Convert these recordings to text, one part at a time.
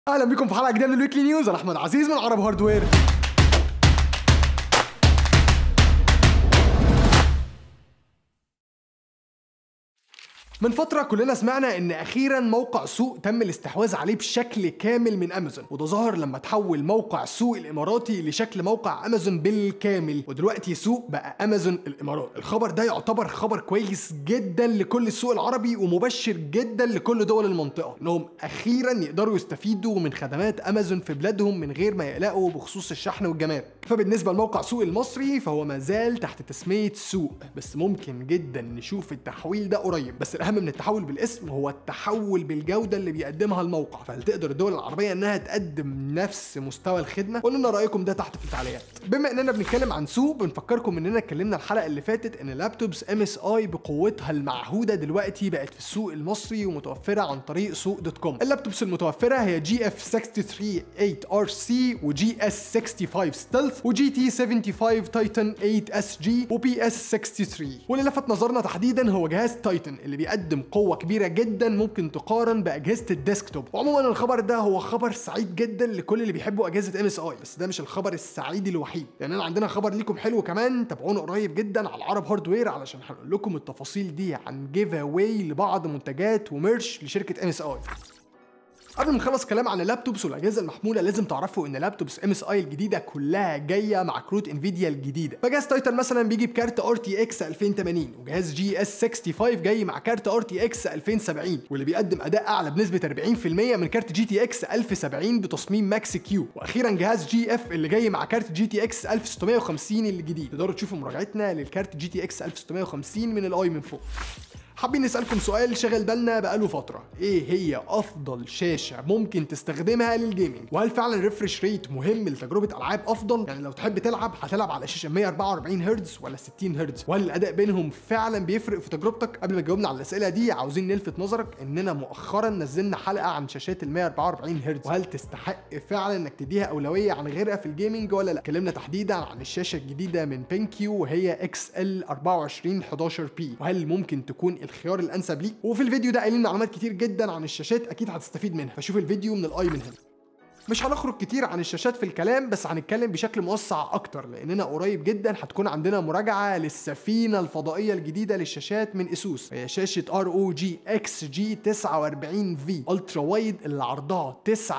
اهلا بكم في حلقه جديده من الويكلي نيوز انا احمد عزيز من عرب هاردوير من فترة كلنا سمعنا ان اخيرا موقع سوق تم الاستحواذ عليه بشكل كامل من امازون وده ظهر لما تحول موقع سوق الاماراتي لشكل موقع امازون بالكامل ودلوقتي سوق بقى امازون الامارات الخبر ده يعتبر خبر كويس جدا لكل السوق العربي ومبشر جدا لكل دول المنطقة انهم اخيرا يقدروا يستفيدوا من خدمات امازون في بلادهم من غير ما يقلقوا بخصوص الشحن والجمارك فبالنسبة لموقع سوق المصري فهو ما زال تحت تسمية سوق بس ممكن جدا نشوف التحويل ده قريب بس الاهم من التحول بالاسم هو التحول بالجوده اللي بيقدمها الموقع فهل تقدر الدول العربيه انها تقدم نفس مستوى الخدمه قولوا لنا رايكم ده تحت في التعليقات بما اننا بنتكلم عن سوق بنفكركم اننا اتكلمنا الحلقه اللي فاتت ان لابتوبس ام اس اي بقوتها المعهوده دلوقتي بقت في السوق المصري ومتوفره عن طريق سوق دوت كوم اللابتوبس المتوفره هي جي اف 638 ار سي وجي اس 65 ستيلث وجي تي 75 تايتن 8 اس جي وبي اس 63 واللي لفت نظرنا تحديدا هو جهاز تايتن اللي بيقدم قوه كبيره جدا ممكن تقارن باجهزه الديسكتوب وعموما الخبر ده هو خبر سعيد جدا لكل اللي بيحبوا اجهزه ام اس اي بس ده مش الخبر السعيد الوحيد لان انا عندنا خبر ليكم حلو كمان تابعونا قريب جدا على العرب هاردوير علشان هنقول لكم التفاصيل دي عن جيف اواي لبعض منتجات وميرش لشركه ام اس اي قبل ما نخلص كلام عن اللابتوبس والاجهزه المحموله لازم تعرفوا ان لابتوبس ام اس اي الجديده كلها جايه مع كروت انفيديا الجديده فجهاز تايتن مثلا بيجي بكارت ار تي اكس 2080 وجهاز جي اس 65 جاي مع كارت ار تي اكس 2070 واللي بيقدم اداء اعلى بنسبه 40% من كارت جي تي اكس 1070 بتصميم ماكس كيو واخيرا جهاز جي اف اللي جاي مع كارت جي تي اكس 1650 الجديد تقدروا تشوفوا مراجعتنا للكارت جي تي اكس 1650 من الاي من فوق حابين نسألكم سؤال شغل بالنا بقاله فترة ايه هي افضل شاشة ممكن تستخدمها للجيمنج وهل فعلا الريفرش ريت مهم لتجربة العاب افضل يعني لو تحب تلعب هتلعب على شاشة 144 هرتز ولا 60 هرتز وهل الاداء بينهم فعلا بيفرق في تجربتك قبل ما تجاوبنا على الاسئلة دي عاوزين نلفت نظرك اننا مؤخرا نزلنا حلقة عن شاشات ال 144 هرتز وهل تستحق فعلا انك تديها اولوية عن غيرها في الجيمنج ولا لا اتكلمنا تحديدا عن الشاشة الجديدة من بينكيو وهي اكس ال 24 11 بي وهل ممكن تكون الخيار الانسب ليك وفي الفيديو ده قايلين معلومات كتير جدا عن الشاشات اكيد هتستفيد منها فشوف الفيديو من الاي من هنا مش هنخرج كتير عن الشاشات في الكلام بس هنتكلم بشكل موسع اكتر لاننا قريب جدا هتكون عندنا مراجعه للسفينه الفضائيه الجديده للشاشات من اسوس هي شاشه ار او جي اكس جي 49 في الترا وايد اللي عرضها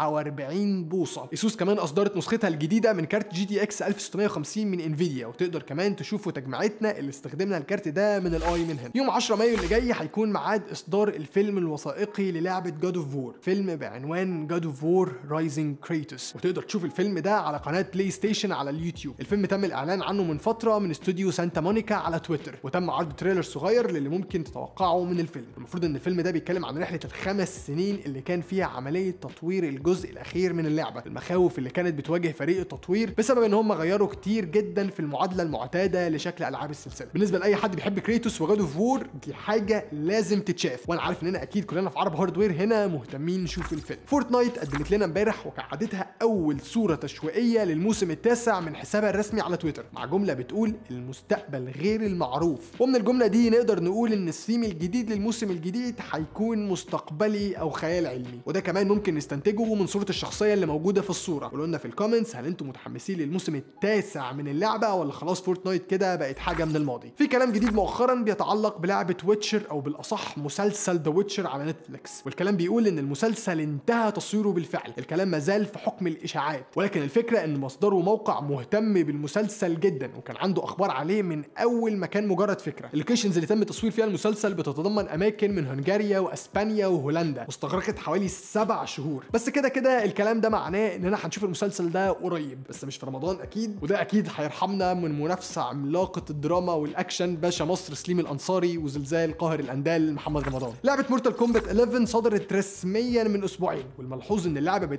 49 بوصه اسوس كمان اصدرت نسختها الجديده من كارت جي تي اكس 1650 من انفيديا وتقدر كمان تشوفوا تجميعتنا اللي استخدمنا الكارت ده من الاي من هنا يوم 10 مايو اللي جاي هيكون ميعاد اصدار الفيلم الوثائقي للعبه جاد اوف وور فيلم بعنوان جاد اوف وور رايزنج كريتوس وتقدر تشوف الفيلم ده على قناه بلاي ستيشن على اليوتيوب الفيلم تم الاعلان عنه من فتره من استوديو سانتا مونيكا على تويتر وتم عرض تريلر صغير للي ممكن تتوقعه من الفيلم المفروض ان الفيلم ده بيتكلم عن رحله الخمس سنين اللي كان فيها عمليه تطوير الجزء الاخير من اللعبه المخاوف اللي كانت بتواجه فريق التطوير بسبب ان هم غيروا كتير جدا في المعادله المعتاده لشكل العاب السلسله بالنسبه لاي حد بيحب كريتوس وجاد اوف وور دي حاجه لازم تتشاف وانا عارف اننا اكيد كلنا في عرب هاردوير هنا مهتمين نشوف الفيلم فورتنايت قدمت لنا امبارح وكعادتها اول صوره تشويقيه للموسم التاسع من حسابها الرسمي على تويتر مع جمله بتقول المستقبل غير المعروف ومن الجمله دي نقدر نقول ان الثيم الجديد للموسم الجديد هيكون مستقبلي او خيال علمي وده كمان ممكن نستنتجه من صوره الشخصيه اللي موجوده في الصوره قولوا لنا في الكومنتس هل انتم متحمسين للموسم التاسع من اللعبه ولا خلاص فورتنايت كده بقت حاجه من الماضي في كلام جديد مؤخرا بيتعلق بلعبه ويتشر او بالاصح مسلسل ذا ويتشر على نتفليكس والكلام بيقول ان المسلسل انتهى تصويره بالفعل الكلام ما زال في حكم الاشاعات ولكن الفكره ان مصدره موقع مهتم بالمسلسل جدا وكان عنده اخبار عليه من اول ما كان مجرد فكره اللوكيشنز اللي تم تصوير فيها المسلسل بتتضمن اماكن من هنغاريا واسبانيا وهولندا واستغرقت حوالي سبع شهور بس كده كده الكلام ده معناه اننا هنشوف المسلسل ده قريب بس مش في رمضان اكيد وده اكيد هيرحمنا من منافسه عملاقه الدراما والاكشن باشا مصر سليم الانصاري وزلزال قاهر الاندال محمد رمضان لعبه مورتال كومبات 11 صدرت رسميا من اسبوعين والملحوظ ان اللعبه بتقدم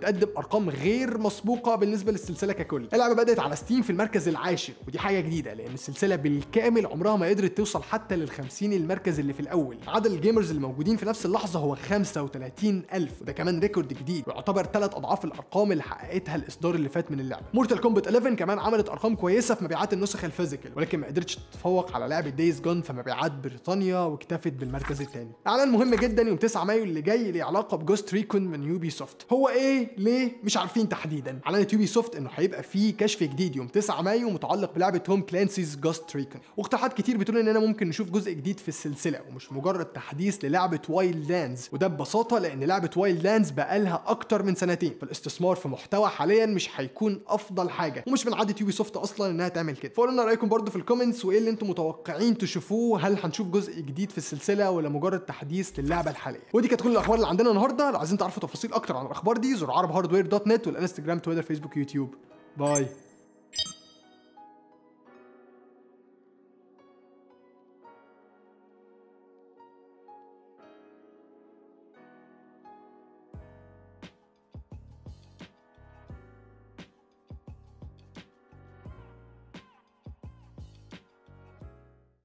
ارقام غير مسبوقه بالنسبه للسلسله ككل اللعبه بدات على ستيم في المركز العاشر ودي حاجه جديده لان السلسله بالكامل عمرها ما قدرت توصل حتى لل 50 المركز اللي في الاول عدد الجيمرز اللي موجودين في نفس اللحظه هو 35000 وده كمان ريكورد جديد ويعتبر ثلاث اضعاف الارقام اللي حققتها الاصدار اللي فات من اللعبه مورتال كومبات 11 كمان عملت ارقام كويسه في مبيعات النسخ الفيزيكال ولكن ما قدرتش تتفوق على لعبه دايز جون في مبيعات بريطانيا واكتفت بالمركز الثاني اعلان مهم جدا يوم 9 مايو اللي جاي ليه علاقه بجوست ريكون من يوبي سوفت هو ايه ليه مش عارفين تحديدا اعلنت يوبي سوفت انه هيبقى فيه كشف جديد يوم 9 مايو متعلق بلعبه هوم كلانسيز جوست ريكون واقتراحات كتير بتقول اننا ممكن نشوف جزء جديد في السلسله ومش مجرد تحديث للعبه وايلد لاندز وده ببساطه لان لعبه وايلد لاندز بقالها اكتر من سنتين فالاستثمار في محتوى حاليا مش هيكون افضل حاجه ومش من عاده يوبي سوفت اصلا انها تعمل كده فقولوا لنا رايكم برضو في الكومنتس وايه اللي انتم متوقعين تشوفوه هل هنشوف جزء جديد في السلسله ولا مجرد تحديث للعبه الحاليه ودي كانت كل الاخبار اللي عندنا النهارده لو عايزين تعرفوا تفاصيل اكتر عن الاخبار دي زوروا عرب هاردوير دوت نت والانستجرام تويتر فيسبوك يوتيوب باي